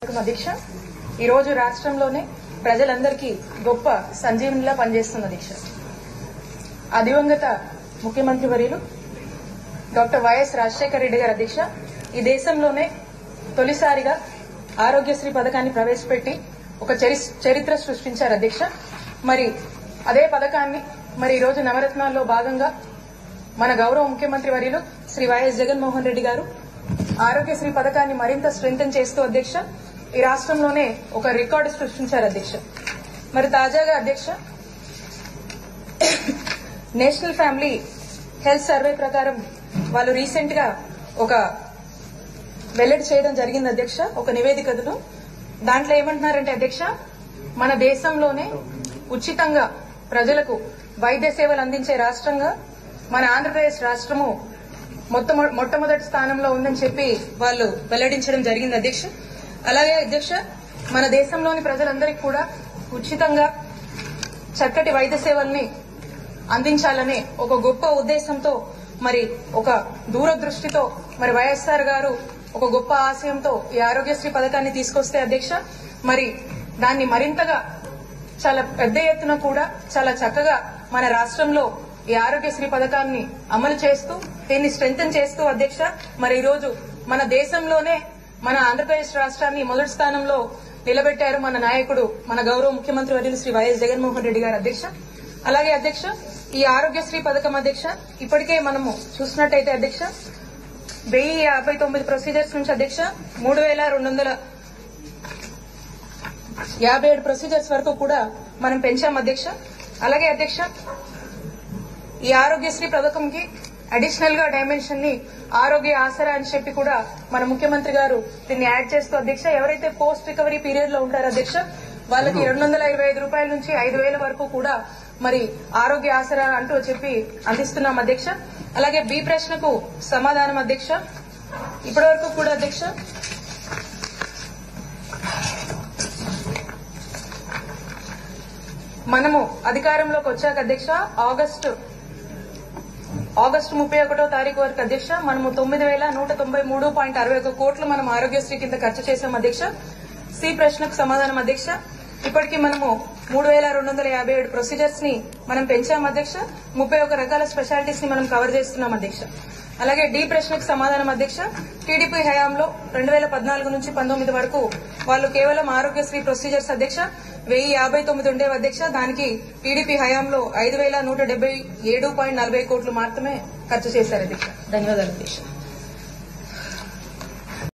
అధ్యక్ష ఈ రోజు రాష్ట్రంలోనే ప్రజలందరికీ గొప్ప సంజీవనిలా పనిచేస్తుంది అధ్యక్ష ఆ దివంగత ముఖ్యమంత్రి వర్యులు డాక్టర్ వైఎస్ రాజశేఖర రెడ్డి గారు అధ్యక్ష ఈ దేశంలోనే తొలిసారిగా ఆరోగ్యశ్రీ పథకాన్ని ప్రవేశపెట్టి ఒక చరి- చరిత్ర సృష్టించారు అధ్యక్ష మరి అదే పథకాన్ని మరి ఈ రోజు నవరత్నాల్లో భాగంగా మన గౌరవ ముఖ్యమంత్రి వర్యులు శ్రీ వైఎస్ జగన్మోహన్ రెడ్డి గారు ఆరోగ్యశ్రీ పథకాన్ని మరింత స్ట్రెంగ్తన్ చేస్తూ అధ్యక్ష ఈ రాష్ట్రంలోనే ఒక రికార్డు సృష్టించారు అధ్యక్ష మరి తాజాగా అధ్యక్ష నేషనల్ ఫ్యామిలీ హెల్త్ సర్వే ప్రకారం వాళ్ళు రీసెంట్ గా ఒక వెల్లడి చేయడం జరిగింది అధ్యక్ష ఒక నివేదికను దాంట్లో ఏమంటున్నారంటే అధ్యక్ష మన దేశంలోనే ఉచితంగా ప్రజలకు వైద్య సేవలు అందించే రాష్ట్రంగా మన ఆంధ్రప్రదేశ్ రాష్ట్రము మొత్తం మొట్టమొదటి స్థానంలో ఉందని చెప్పి వాళ్ళు వెల్లడించడం జరిగింది అధ్యక్ష అలాగే అధ్యక్ష మన దేశంలోని ప్రజలందరికీ కూడా ఉచితంగా చక్కటి వైద్య సేవల్ని అందించాలనే ఒక గొప్ప ఉద్దేశంతో మరి ఒక దూరదృష్టితో మరి వైఎస్ఆర్ గారు ఒక గొప్ప ఆశయంతో ఈ ఆరోగ్యశ్రీ పథకాన్ని తీసుకొస్తే అధ్యక్ష మరి దాన్ని మరింతగా చాలా పెద్ద ఎత్తున కూడా చాలా చక్కగా మన రాష్ట్రంలో ఈ ఆరోగ్యశ్రీ పథకాన్ని అమలు చేస్తూ దీన్ని స్ట్రెంగ్తన్ చేస్తూ అధ్యక్ష మరి ఈ రోజు మన దేశంలోనే మన ఆంధ్రప్రదేశ్ రాష్ట్రాన్ని మొదటి స్థానంలో నిలబెట్టారు మన నాయకుడు మన గౌరవ ముఖ్యమంత్రి వర్యులు శ్రీ వైఎస్ జగన్మోహన్ రెడ్డి గారు అధ్యక్ష అలాగే అధ్యక్ష ఈ ఆరోగ్యశ్రీ పథకం అధ్యక్ష ఇప్పటికే మనము చూసినట్టయితే అధ్యక్ష వెయ్యి యాభై తొమ్మిది ప్రొసీజర్స్ నుంచి అధ్యక్ష మూడు వేల రెండు వందల యాభై ఏడు ప్రొసీజర్స్ వరకు కూడా మనం పెంచాం అధ్యక్ష అలాగే అధ్యక్ష ఈ ఆరోగ్యశ్రీ పథకంకి అడిషనల్ గా డైమెన్షన్ ని ఆరోగ్య ఆసరా అని చెప్పి కూడా మన ముఖ్యమంత్రి గారు దీన్ని యాడ్ చేస్తూ అధ్యక్ష ఎవరైతే పోస్ట్ రికవరీ పీరియడ్ లో ఉంటారో అధ్యక్ష వాళ్ళకి రెండు వందల ఇరవై ఐదు రూపాయల నుంచి ఐదు వేల వరకు కూడా మరి ఆరోగ్య ఆసరా అంటూ చెప్పి అందిస్తున్నాం అధ్యక్ష అలాగే బి ప్రశ్నకు సమాధానం అధ్యక్ష ఇప్పటి వరకు కూడా అధ్యక్ష మనము అధికారంలోకి వచ్చాక అధ్యక్ష ఆగస్టు ఆగస్టు ముప్పై ఒకటో తారీఖు వరకు అధ్యక్ష మనము తొమ్మిది వేల నూట తొంభై మూడు పాయింట్ అరవై ఒక కోట్లు మనం ఆరోగ్యశ్రీ కింద ఖర్చు చేశాం అధ్యక్ష సి ప్రశ్నకు సమాధానం అధ్యక్ష ఇప్పటికీ మనము మూడు వేల రెండు వందల యాభై ఏడు ప్రొసీజర్స్ ని మనం పెంచాం అధ్యక్ష ముప్పై ఒక రకాల స్పెషాలిటీస్ ని మనం కవర్ చేస్తున్నాం అధ్యక్ష అలాగే డి ప్రశ్నకు సమాధానం అధ్యక్ష టీడీపీ హయాంలో రెండు వేల పద్నాలుగు నుంచి పంతొమ్మిది వరకు వాళ్ళు కేవలం ఆరోగ్యశ్రీ ప్రొసీజర్స్ అధ్యక్ష వెయ్యి యాభై తొమ్మిది ఉండేవి అధ్యక్ష దానికి టీడీపీ హయాంలో ఐదు వేల నూట డెబ్బై ఏడు పాయింట్ నలభై కోట్లు మాత్రమే ఖర్చు చేశారు అధ్యక్ష ధన్యవాదాలు అధ్యక్ష